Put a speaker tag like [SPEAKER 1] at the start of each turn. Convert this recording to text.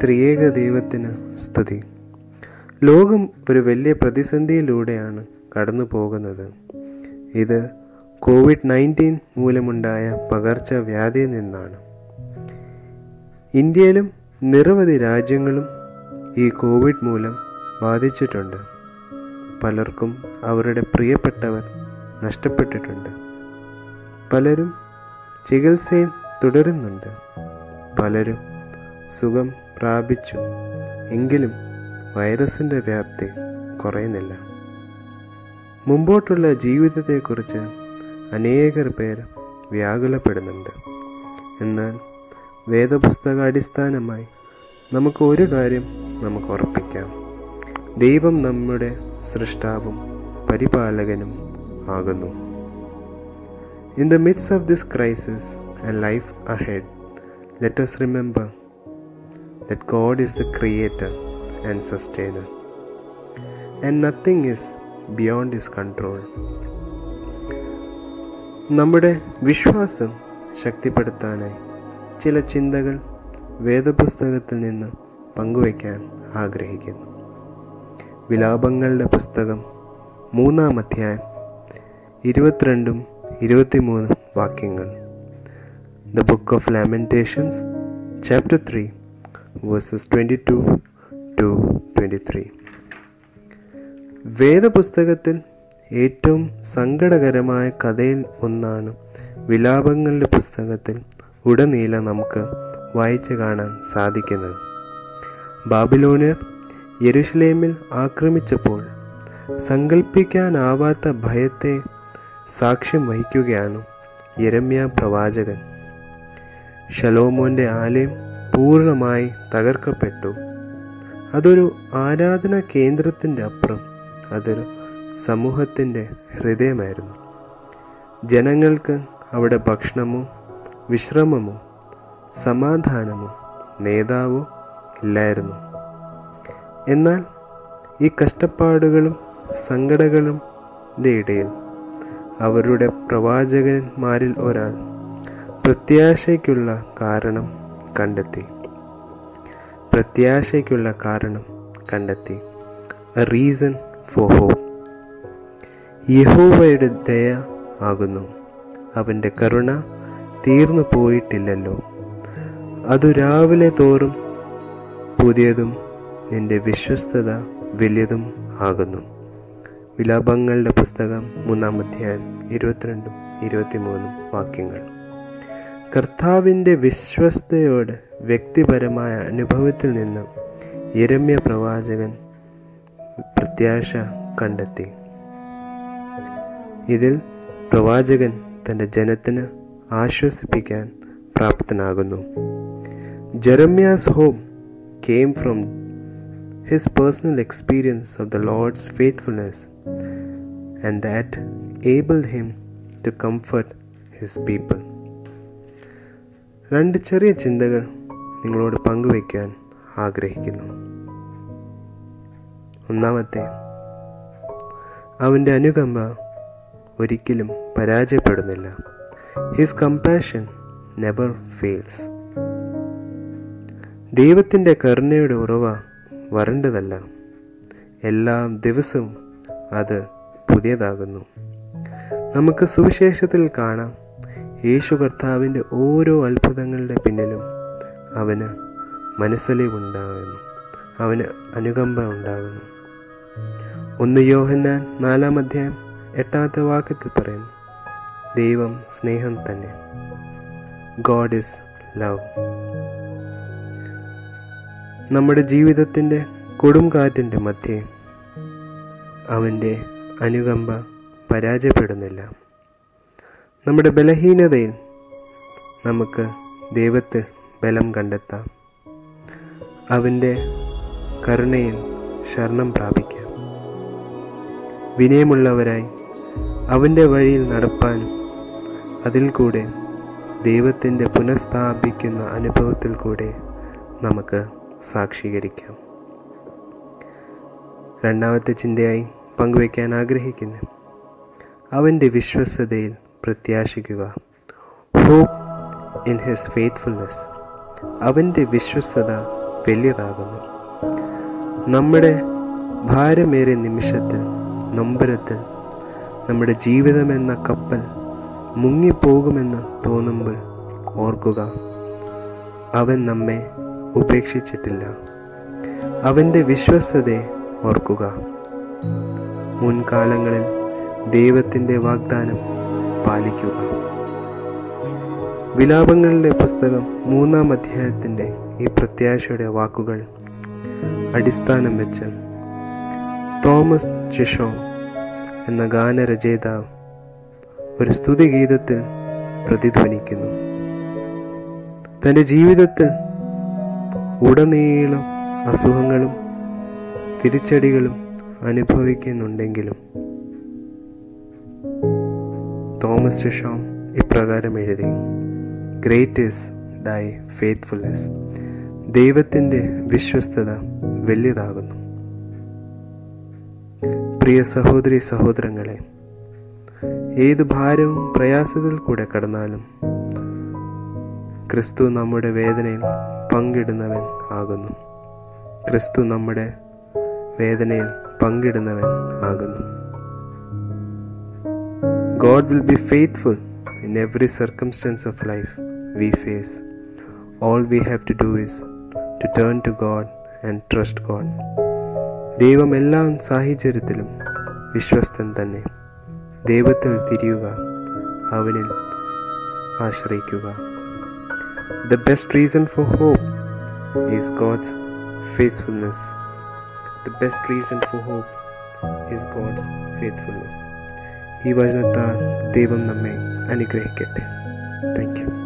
[SPEAKER 1] ത്രിയേക ദൈവത്തിന് സ്തുതി ലോകം ഒരു വലിയ പ്രതിസന്ധിയിലൂടെയാണ് കടന്നു പോകുന്നത് ഇത് കോവിഡ് നയൻറ്റീൻ മൂലമുണ്ടായ പകർച്ചവ്യാധിയിൽ നിന്നാണ് ഇന്ത്യയിലും നിരവധി രാജ്യങ്ങളും ഈ കോവിഡ് മൂലം ബാധിച്ചിട്ടുണ്ട് പലർക്കും അവരുടെ പ്രിയപ്പെട്ടവർ നഷ്ടപ്പെട്ടിട്ടുണ്ട് പലരും ചികിത്സയിൽ തുടരുന്നുണ്ട് പലരും സുഖം പ്രാപിച്ചു എങ്കിലും വൈറസിൻ്റെ വ്യാപ്തി കുറയുന്നില്ല മുമ്പോട്ടുള്ള ജീവിതത്തെക്കുറിച്ച് അനേകർ പേർ വ്യാകുലപ്പെടുന്നുണ്ട് എന്നാൽ വേദപുസ്തക അടിസ്ഥാനമായി നമുക്ക് ഒരു കാര്യം നമുക്ക് ഉറപ്പിക്കാം ദൈവം നമ്മുടെ സൃഷ്ടാവും പരിപാലകനും ആകുന്നു in the midst of this crisis and life ahead let us remember that God is the creator and sustainer, and nothing is beyond His control. നമ്മുടെ വിശ്വാസം ശക്തിപ്പെടുത്താനായി ചില ചിന്തകൾ വേദപുസ്തകത്തിൽ നിന്ന് പങ്കുവയ്ക്കാൻ ആഗ്രഹിക്കുന്നു വിലാപങ്ങളുടെ പുസ്തകം മൂന്നാം അധ്യായം ഇരുപത്തിരണ്ടും ഇരുപത്തിമൂന്നും വാക്യങ്ങൾ the book of Lamentations chapter three verses twenty two to twenty three വേദപുസ്തകത്തിൽ ഏറ്റവും സങ്കടകരമായ കഥയിൽ ഒന്നാണ് വിലാപങ്ങളുടെ പുസ്തകത്തിൽ ഉടനീളം നമുക്ക് വായിച്ചു കാണാൻ സാധിക്കുന്നത് ബാബിലോണിയർ യെരുഷലേമിൽ ആക്രമിച്ചപ്പോൾ സങ്കല്പിക്കാനാവാത്ത ഭയത്തെ സാക്ഷ്യം വഹിക്കുകയാണ് യരമ്യ പ്രവാചകൻ ഷലോമോന്റെ ആലയം പൂർണ്ണമായി തകർക്കപ്പെട്ടു അതൊരു ആരാധന കേന്ദ്രത്തിൻ്റെ അപ്പുറം അതൊരു സമൂഹത്തിൻ്റെ ഹൃദയമായിരുന്നു ജനങ്ങൾക്ക് അവിടെ ഭക്ഷണമോ വിശ്രമമോ സമാധാനമോ നേതാവോ ഇല്ലായിരുന്നു എന്നാൽ ഈ കഷ്ടപ്പാടുകളും സങ്കടങ്ങളും ഇടയിൽ അവരുടെ പ്രവാചകന്മാരിൽ ഒരാൾ പ്രത്യാശയ്ക്കുള്ള കാരണം കണ്ടെത്തി പ്രത്യാശയ്ക്കുള്ള കാരണം കണ്ടെത്തി എ റീസൺ ഫോർ ഹോപ്പ് യഹോവയുടെ ദയ ആകുന്നു അവൻ്റെ കരുണ തീർന്നു പോയിട്ടില്ലല്ലോ അതു രാവിലെ തോറും പുതിയതും നിന്റെ വിശ്വസ്തത വലിയതും ആകുന്നു വിലാപങ്ങളുടെ പുസ്തകം മൂന്നാം അധ്യായം ഇരുപത്തിരണ്ടും ഇരുപത്തിമൂന്നും വാക്യങ്ങൾ കർത്താവിൻ്റെ വിശ്വസ്തയോട് വ്യക്തിപരമായ അനുഭവത്തിൽ നിന്ന് യരമ്യ പ്രവാചകൻ പ്രത്യാശ കണ്ടെത്തി ഇതിൽ പ്രവാചകൻ തൻ്റെ ജനത്തിന് ആശ്വസിപ്പിക്കാൻ പ്രാപ്തനാകുന്നു Jeremiah's hope came from his personal experience of the Lord's faithfulness and that able him to comfort his people രണ്ട് ചെറിയ ചിന്തകൾ നിങ്ങളോട് പങ്കുവയ്ക്കാൻ ആഗ്രഹിക്കുന്നു ഒന്നാമത്തെ അവൻ്റെ അനുകമ്പ ഒരിക്കലും പരാജയപ്പെടുന്നില്ല ഹിസ് കമ്പാഷൻ നെവർ ഫെയിൽസ് ദൈവത്തിൻ്റെ കരുണയുടെ ഉറവ വരണ്ടതല്ല എല്ലാ ദിവസവും അത് പുതിയതാകുന്നു നമുക്ക് സുവിശേഷത്തിൽ കാണാം യേശു കർത്താവിൻ്റെ ഓരോ അത്ഭുതങ്ങളുടെ പിന്നിലും അവന് മനസ്സലിവുണ്ടാകുന്നു അവന് അനുകമ്പ ഉണ്ടാകുന്നു ഒന്ന് യോഹന്നാൻ നാലാം അധ്യായം എട്ടാമത്തെ വാക്യത്തിൽ പറയുന്നു ദൈവം സ്നേഹം തന്നെ ഗോഡ് ഇസ് ലവ് നമ്മുടെ ജീവിതത്തിൻ്റെ കൊടുംകാറ്റിൻ്റെ മധ്യേ അവൻ്റെ അനുകമ്പ പരാജയപ്പെടുന്നില്ല നമ്മുടെ ബലഹീനതയിൽ നമുക്ക് ദൈവത്തിൽ ബലം കണ്ടെത്താം അവൻ്റെ കരുണയിൽ ശരണം പ്രാപിക്കാം വിനയമുള്ളവരായി അവൻ്റെ വഴിയിൽ നടപ്പാനും അതിൽ കൂടെ ദൈവത്തിൻ്റെ പുനഃസ്ഥാപിക്കുന്ന അനുഭവത്തിൽ കൂടെ നമുക്ക് സാക്ഷീകരിക്കാം രണ്ടാമത്തെ ചിന്തയായി പങ്കുവയ്ക്കാൻ ആഗ്രഹിക്കുന്നു അവൻ്റെ വിശ്വസതയിൽ പ്രത്യാശിക്കുക ഹോപ്പ് ഇൻ ഹിസ് ഫെയ്ത്ത്ഫുൾനെസ് അവൻ്റെ വിശ്വസ്തത വലിയതാകുന്നു നമ്മുടെ ഭാരമേറിയ നിമിഷത്തിൽ നൊമ്പരത്തിൽ നമ്മുടെ ജീവിതമെന്ന കപ്പൽ മുങ്ങിപ്പോകുമെന്ന് തോന്നുമ്പോൾ ഓർക്കുക അവൻ നമ്മെ ഉപേക്ഷിച്ചിട്ടില്ല അവൻ്റെ വിശ്വസ്തതയെ ഓർക്കുക മുൻകാലങ്ങളിൽ ദൈവത്തിൻ്റെ വാഗ്ദാനം പാലിക്കുക വിലാപങ്ങളുടെ പുസ്തകം മൂന്നാം അധ്യായത്തിൻ്റെ ഈ പ്രത്യാശയുടെ വാക്കുകൾ അടിസ്ഥാനം വെച്ച് തോമസ് ചിഷോ എന്ന ഗാനരചയിതാവ് ഒരു സ്തുതിഗീതത്തിൽ പ്രതിധ്വനിക്കുന്നു തൻ്റെ ജീവിതത്തിൽ ഉടനീളം അസുഖങ്ങളും തിരിച്ചടികളും അനുഭവിക്കുന്നുണ്ടെങ്കിലും തോമസ് ഷിഷോം ഇപ്രകാരം എഴുതി ഗ്രേറ്റ് ഈസ് ദൈ ഫെയ്ത്ത്ഫുൾനെസ് ദൈവത്തിൻ്റെ വിശ്വസ്തത വലിയതാകുന്നു പ്രിയ സഹോദരി സഹോദരങ്ങളെ ഏത് ഭാരവും പ്രയാസത്തിൽ കൂടെ കടന്നാലും ക്രിസ്തു നമ്മുടെ വേദനയിൽ പങ്കിടുന്നവൻ ആകുന്നു ക്രിസ്തു നമ്മുടെ വേദനയിൽ പങ്കിടുന്നവൻ ആകുന്നു God will be faithful in every circumstance of life we face. All we have to do is to turn to God and trust God. ദൈവം എല്ലാ സാഹചര്യത്തിലും വിശ്വസ്തൻ തന്നെ ദൈവത്തിൽ തിരിയുക അവനിൽ ആശ്രയിക്കുക the best reason for hope is God's faithfulness the best reason for hope is God's faithfulness ഈ വചനത്താൽ ദൈവം നമ്മെ അനുഗ്രഹിക്കട്ടെ താങ്ക് യു